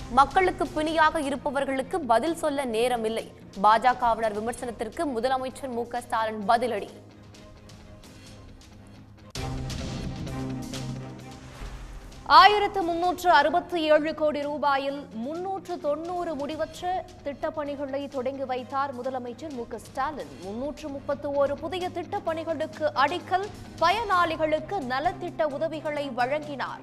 மக்களுக்கு பிணியாக இருப்பவர்களுக்கு பதில் சொல்ல நேரமில்லை பாஜகவினர் விமர்சனத்திற்கு முதலமைச்சர் மு க ஸ்டாலின் பதிலடி ஆயிரத்து முன்னூற்று அறுபத்தி ஏழு கோடி ரூபாயில் முன்னூற்று தொண்ணூறு முடிவற்ற திட்டப்பணிகளை தொடங்கி வைத்தார் முதலமைச்சர் மு க ஸ்டாலின் முன்னூற்று முப்பத்து ஒரு புதிய திட்டப்பணிகளுக்கு அடிக்கல் பயனாளிகளுக்கு நலத்திட்ட உதவிகளை வழங்கினார்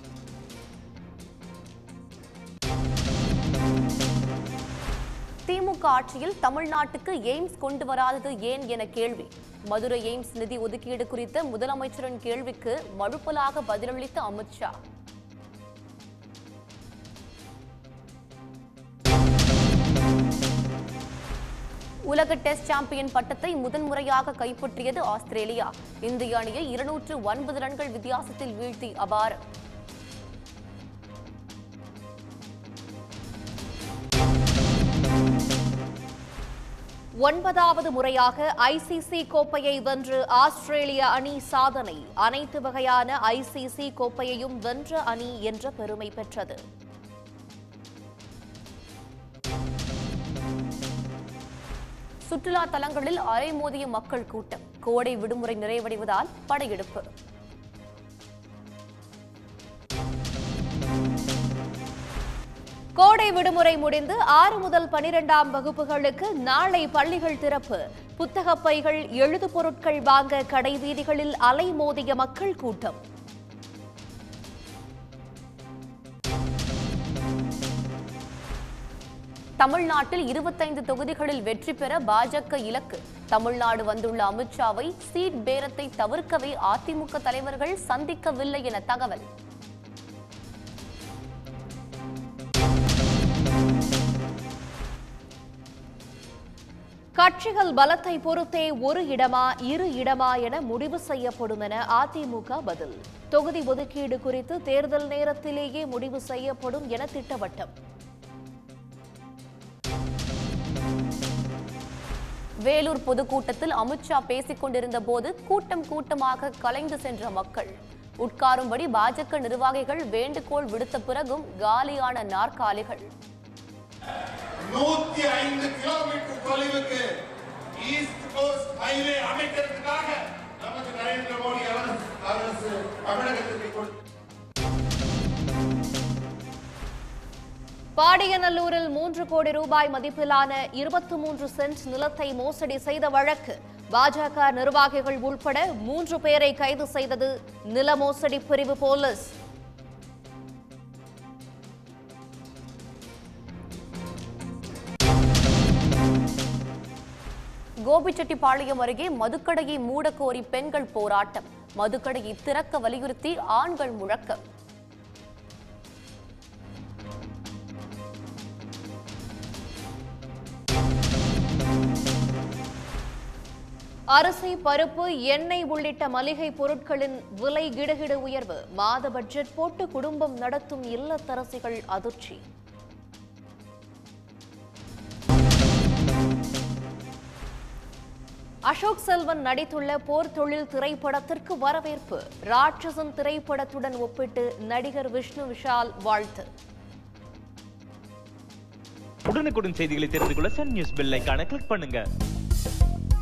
திமுக ஆட்சியில் தமிழ்நாட்டுக்கு எய்ம்ஸ் கொண்டு வராதது ஏன் என கேள்வி மதுரை எய்ம்ஸ் நிதி ஒதுக்கீடு குறித்த முதலமைச்சரின் கேள்விக்கு மழுப்பலாக பதிலளித்த அமித்ஷா உலக டெஸ்ட் சாம்பியன் பட்டத்தை முதன்முறையாக கைப்பற்றியது ஆஸ்திரேலியா இந்திய அணியை இருநூற்று ஒன்பது ரன்கள் வித்தியாசத்தில் வீழ்த்தி அபாரம் ஒன்பதாவது முறையாக ஐசிசி கோப்பையை வென்று ஆஸ்திரேலிய அணி சாதனை அனைத்து வகையான ஐசிசி கோப்பையையும் வென்ற அணி என்ற பெருமை பெற்றது சுற்றுலா தலங்களில் அலைமோதிய மக்கள் கூட்டம் கோடை விடுமுறை நிறைவடைவதால் படையெடுப்பு கோடை விடுமுறை முடிந்து ஆறு முதல் பனிரெண்டாம் வகுப்புகளுக்கு நாளை பள்ளிகள் திறப்பு புத்தகப் பைகள் எழுது பொருட்கள் வாங்க கடை வீதிகளில் அலைமோதிய மக்கள் கூட்டம் தமிழ்நாட்டில் இருபத்தைந்து தொகுதிகளில் வெற்றி பெற பாஜக இலக்கு தமிழ்நாடு வந்துள்ள அமித்ஷாவை சீட் பேரத்தை தவிர்க்கவே அதிமுக தலைவர்கள் சந்திக்கவில்லை என தகவல் கட்சிகள் பலத்தை பொறுத்தே ஒரு இடமா இரு இடமா என முடிவு செய்யப்படும் என அதிமுக பதில் தொகுதி ஒதுக்கீடு குறித்து தேர்தல் நேரத்திலேயே முடிவு செய்யப்படும் என திட்டவட்டம் வேலூர் பொதுக்கூட்டத்தில் அமித்ஷா பேசிக் கொண்டிருந்த போது கூட்டம் கூட்டமாக கலைந்து சென்ற மக்கள் உட்காரும்படி பாஜக நிர்வாகிகள் வேண்டுகோள் விடுத்த பிறகும் காலியான நாற்காலிகள் நூத்தி ஐந்து கிலோமீட்டர் தொலைவுக்கு ஈஸ்ட் கோஸ்ட் ஹைவே அமைக்கிறதுக்காக நமது நரேந்திர மோடி அரசு அரசு தமிழகத்திற்கு கொடுத்த பாடியநல்லூரில் மூன்று கோடி ரூபாய் மதிப்பிலான இருபத்தி மூன்று சென்ட் நிலத்தை மோசடி செய்த வழக்கு பாஜக நிர்வாகிகள் உள்பட மூன்று பேரை கைது செய்தது நில மோசடி பிரிவு போலீஸ் கோபிச்செட்டிப்பாளையம் அருகே மதுக்கடையை மூட கோரி பெண்கள் போராட்டம் மதுக்கடையை திறக்க வலியுறுத்தி ஆண்கள் முழக்கம் அரிசி பருப்பு எண்ணெய் உள்ளிட்ட மளிகை பொருட்களின் விலை கிடுகிடு உயர்வு மாத பட்ஜெட் போட்டு குடும்பம் நடத்தும் இல்லத்தரசிகள் அதிர்ச்சி அசோக் செல்வன் நடித்துள்ள போர் தொழில் திரைப்படத்திற்கு வரவேற்பு ராட்சசன் திரைப்படத்துடன் ஒப்பிட்டு நடிகர் விஷ்ணு விஷால் வாழ்த்து உடனுக்குடன் செய்திகளை தெரிந்து கொள்ள சன் நியூஸ் பெல் ஐகானை கிளிக் பண்ணுங்க